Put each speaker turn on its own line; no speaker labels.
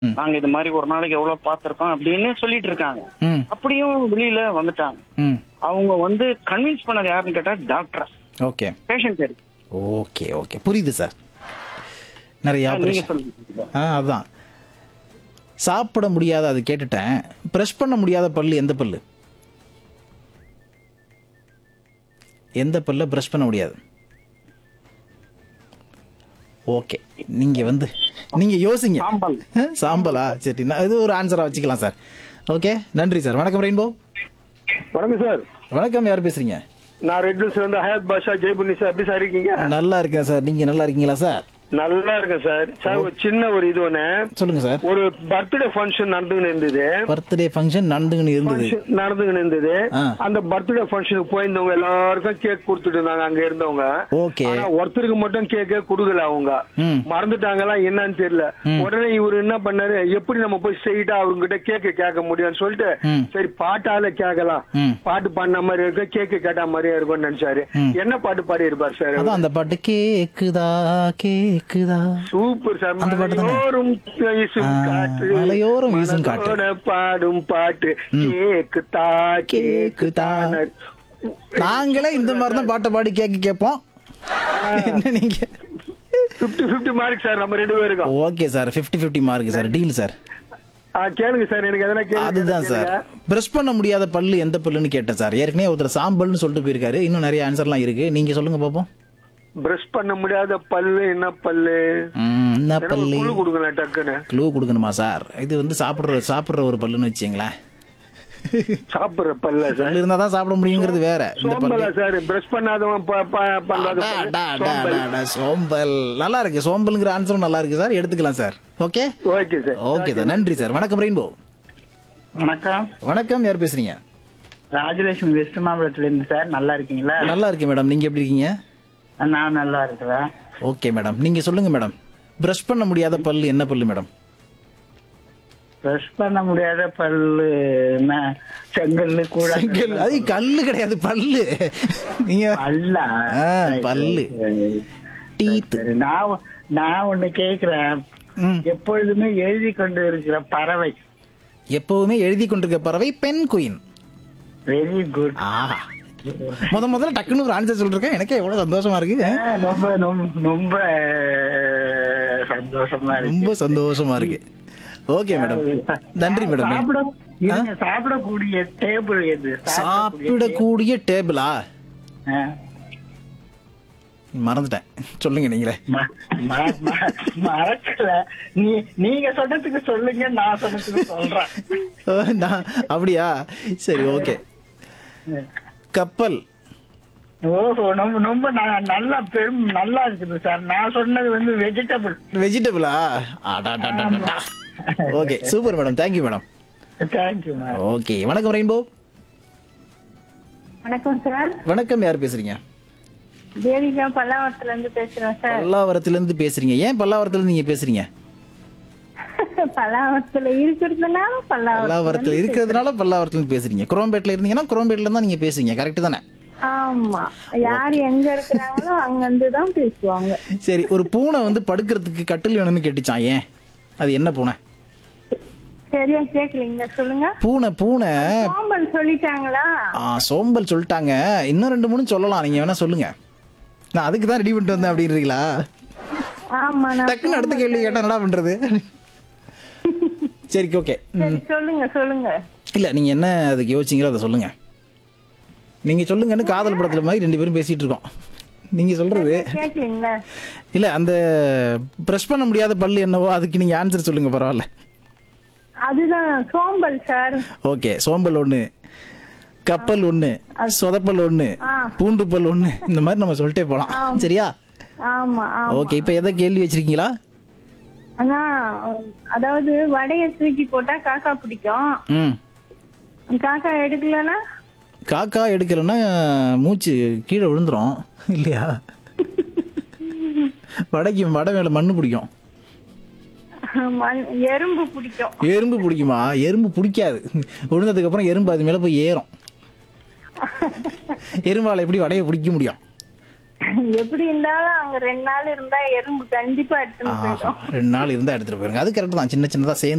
ம்.
நாங்க இது மாதிரி ஒரு நாளைக்கு எவ்வளவு பார்த்திருக்கோம் அப்படின்னு சொல்லிட்டு இருக்காங்க
ம்
அப்படியும் வெளியில வந்துட்டாங்க
ம்
அவங்க வந்து கன்வின்ஸ் பண்ணது யாருன்னு கேட்டா doctor
okay
patient
okay okay புரியுது சார் நிறைய
நீங்க
ஆப்ரேஷன்
சொல்லுங்க
ஆ அதான் சாப்பிட முடியாத அது கேட்டுட்டேன் ப்ரெஷ் பண்ண முடியாத பல்லு எந்த பல்லு எந்த பல்ல ப்ரஷ் பண்ண முடியாது ஓகே நீங்க வந்து நீங்க யோசிங்க
சாம்பல்
சாம்பலா சரி நான் இது ஒரு ஆன்சரா வச்சுக்கலாம் சார் ஓகே நன்றி சார் வணக்கம் ரெயின்போ
வணக்கம் சார்
வணக்கம் யார் பேசுறீங்க
நான் ரெட் ஹில்ஸ்ல இருந்து ஹயாத் பாஷா ஜெய்புன்னி சார் எப்படி சார் இருக்கீங்க
நல்லா இருக்கேன் சார் நீங்க நல்லா இருக்கீங்களா சார்
நல்லா இருக்கேன் சார் சார் ஒரு சின்ன ஒரு இது ஒண்ணு
சொல்லுங்க சார்
ஒரு பர்த்டே ஃபங்க்ஷன் நடந்துகிட்டு இருந்தது
பர்த்டே ஃபங்க்ஷன் நடந்துன்னு இருந்தது
Function நடந்துகிட்டு இருந்தது
ஆ.
அந்த பர்த்டே ஃபங்க்ஷனுக்கு போயிருந்தவங்க எல்லாருக்கும் கேக் கொடுத்துட்டு இருந்தாங்க அங்க இருந்தவங்க
ஓகே
ஆனா ஒருத்தருக்கு மட்டும் கேக்கே கொடுக்கல அவங்க
ம்
மறந்துட்டாங்களா என்னன்னு தெரியல உடனே இவரு என்ன பண்ணாரு எப்படி நம்ம போய் ஸ்ட்ரெயிட்டா அவங்க கிட்ட கேக்கு கேட்க முடியும்னு சொல்லிட்டு
ம்.
சரி பாட்டால கேட்கலாம்
ம்
பாட்டு பாடின மாதிரி இருக்கும் கேக்கு கேட்ட மாதிரியே இருக்கும்னு நினைச்சாரு
ம்.
என்ன பாட்டு பாடி இருப்பார் சார்
அதான் அந்த பாட்டு கேக்குதா கேக்குதா
சூப்பர் சார்
அந்த பாட்டு தானே?
மலையோரும் வீசும்
ஆ,
காற்று
மலையோரம் வீசும் காற்று.
மனதோட பாடும் பாட்டு கேக்கு தா கேக்கு
கேக்குதா. நாங்களே இந்த மாதிரி தான் பாட்டை பாடி கேட்க கேட்போம் என்ன நீங்க
பிப்டி பிப்டி மார்க் சார் நம்ம ரெண்டு பேருக்கும்
okay sir 50 50 mark sir deal sir
ஆ, கேளுங்க சார் எனக்கு எதனா கேளுங்க
அதுதான் சார் பிரஷ் பண்ண முடியாத பல்லு எந்த பல்லுன்னு கேட்டேன் சார் ஏற்கனவே ஒருத்தர் சாம்பல்னு சொல்லிட்டு போயிருக்காரு இன்னும் நிறைய ஆன்சர்லாம் இருக்கு நீங்க சொல்லுங்க பாப்போம்
பிரஷ் பண்ண முடியாத பல்லு என்ன பல்லு
ம், என்ன
எனக்கு
பல்லு
குழு கொடுங்களேன் டக்குன்னு
க்ளூ கொடுக்கணுமா சார் இது வந்து சாப்பிடுற சாப்பிடுற ஒரு பல்லுன்னு வச்சுங்களேன்
சாப்பிடுற பல்ல சார்
பல்லு இருந்தா தான் சாப்பிட முடியுங்கிறது வேற இந்த பல்லு
சோம்பலா சார் பிரஷ் பண்ணாதவன் ப- ப- பண்ணாத
அடா,
பல்லு.
அடா, அடா,
சோம்பல்.
அடா, அடா, சோம்பல் நல்லா இருக்கு சோம்பல்ங்கிற ஆன்சரும் நல்லா இருக்கு சார் எடுத்துக்கலாம் sir okay
okay sir
okay sir நன்றி சார் வணக்கம் ரெயின்போ
வணக்கம்
வணக்கம் யார் பேசுறீங்க
ராஜலட்சுமி வெஸ்ட் மாவட்டத்துல இருந்து சார் நல்லா இருக்கீங்களா
நல்லா இருக்கேன் மேடம் நீங்க எப்படி இருக்கீங்க
நான் நல்லா இருக்கிறேன்
ஓகே மேடம் நீங்க சொல்லுங்க மேடம் பிரஷ் பண்ண முடியாத பல்லு என்ன பல்லு மேடம்
பிரஷ் பண்ண முடியாத பல்லு என்ன, செங்கல்லு கூட
செங்கல் அது கல்லு கிடையாது பல்லு நீங்க
அல்ல
ஆ, பல்லு டீத்
சரி, நான் நான் ஒண்ணு கேக்குறேன்
ம்.
எப்பொழுதுமே எழுதி கொண்டு இருக்கிற பறவை
எப்பவுமே எழுதி கொண்டிருக்க பறவை பெண் குயின்
வெரி குட்
ஆஹா முத முதல்ல டக்குன்னு ஒரு ஆன்சர் சொல்லிருக்கேன் எனக்கே எவ்வளவு சந்தோஷமா இருக்கு
ரொம்ப ரொம்ப- ரொம்ப அஹ், சந்தோஷமா இருக்கு
ரொம்ப சந்தோஷமா இருக்கு ஓகே மேடம் நன்றி மேடம்
சாப்பிட இருங்க, சாப்பிடக்கூடிய டேபிள் எது
சாப்பிடக்கூடிய டேபிளா
ஆ.
மறந்துட்டேன் சொல்லுங்க நீங்களே
ம- ம- ம- மறக்கல நீ நீங்க சொன்னதுக்கு சொல்லுங்க நான் சொன்னதுக்கு சொல்றேன்
ஓ, நான் அப்படியா சரி ஓகே கப்பல்
ஓஹோ ரொம்ப ரொம்ப ந- நல்லா பெரும் நல்லா இருக்குது சார் நான் சொன்னது வந்து வெஜிடபிள்
வெஜிடபிளா okay super madam thank you madam
thank you ma'am
okay வணக்கம் ரெயின்போ
வணக்கம் சார்
வணக்கம் யார் பேசுறீங்க
தேவிகா பல்லாவரத்துல இருந்து பேசுறேன் சார்
பல்லாவரத்துல இருந்து பேசுறீங்க ஏன் பல்லாவரத்துல இருந்து நீங்க பேசுறீங்க
பல்லாவரத்துல இருக்கிறதுனால பல்லாவரம்
பல்லாவரத்துல இருக்கிறதுனால பல்லாவரத்துல இருந்து பேசுறீங்க குரோம்பேட்ல இருந்தீங்கன்னா குரோம்பேட்ல தான் நீங்க பேசுறீங்க கரெக்ட் தானே
ஆமா யார் எங்க இருக்கிறாங்களோ அங்க இருந்து தான் பேசுவாங்க
சரி ஒரு பூனை வந்து படுக்கிறதுக்கு கட்டில் வேணும்னு கேட்டுச்சான் ஏன் அது என்ன பூனை
சரியா கேக்கலீங்க சொல்லுங்க
பூனை பூனை
சோம்பல் சொல்லிட்டாங்களா
ஆ, சோம்பல் சொல்லிட்டாங்க இன்னும் ரெண்டு மூணு சொல்லலாம் நீங்க வேணா சொல்லுங்க நான் அதுக்கு தான் ரெடி பண்ணிட்டு வந்தேன் அப்படின்றீங்களா
ஆமா நான்
டக்குன்னு அடுத்த கேள்வி கேட்டா என்னடா பண்றது சரி ஓகே
சரி சொல்லுங்க சொல்லுங்க
இல்ல நீங்க என்ன அதுக்கு யோசிச்சீங்களோ அதை சொல்லுங்க நீங்க சொல்லுங்கன்னு காதல் படத்துல மாதிரி ரெண்டு பேரும் பேசிட்டு இருக்கோம் நீங்க சொல்றது
கேக்கலீங்களா
இல்ல அந்த பிரஷ் பண்ண முடியாத பல்லு என்னவோ அதுக்கு நீங்க ஆன்சர் சொல்லுங்க பரவாயில்ல
அதுதான் சோம்பல் சார்
ஓகே சோம்பல் ஒண்ணு கப்பல் ஒண்ணு சொதப்பல் ஒண்ணு பூண்டு பல் ஒண்ணு இந்த மாதிரி நம்ம சொல்லிட்டே போலாம் சரியா
ஆமா ஆமா
ஓகே இப்ப எதை கேள்வி வச்சிருக்கீங்களா
ஆனா அதாவது வடைய தூக்கி போட்டா காக்கா பிடிக்கும்
ம்
காக்கா எடுக்கலன்னா
காக்கா எடுக்கலன்னா மூச்சு கீழே விழுந்துரும் இல்லையா வடைக்கு வடை மேல மண்ணு பிடிக்கும்
மண்- எறும்பு பிடிக்கும்
எறும்பு பிடிக்குமா எறும்பு பிடிக்காது விழுந்ததுக்கு அப்புறம் எறும்பு அது மேல போய் ஏறும் எறும்பால எப்படி வடையை பிடிக்க முடியும்
எப்படி இருந்தாலும் அங்க ரெண்டு நாள் இருந்தா எறும்பு கண்டிப்பா எடுத்துன்னு
ஆஹா,
போயிடும்
ரெண்டு நாள் இருந்தா எடுத்துட்டு போயிருங்க அது கரெக்ட் தான் சின்ன சின்னதா சேர்ந்து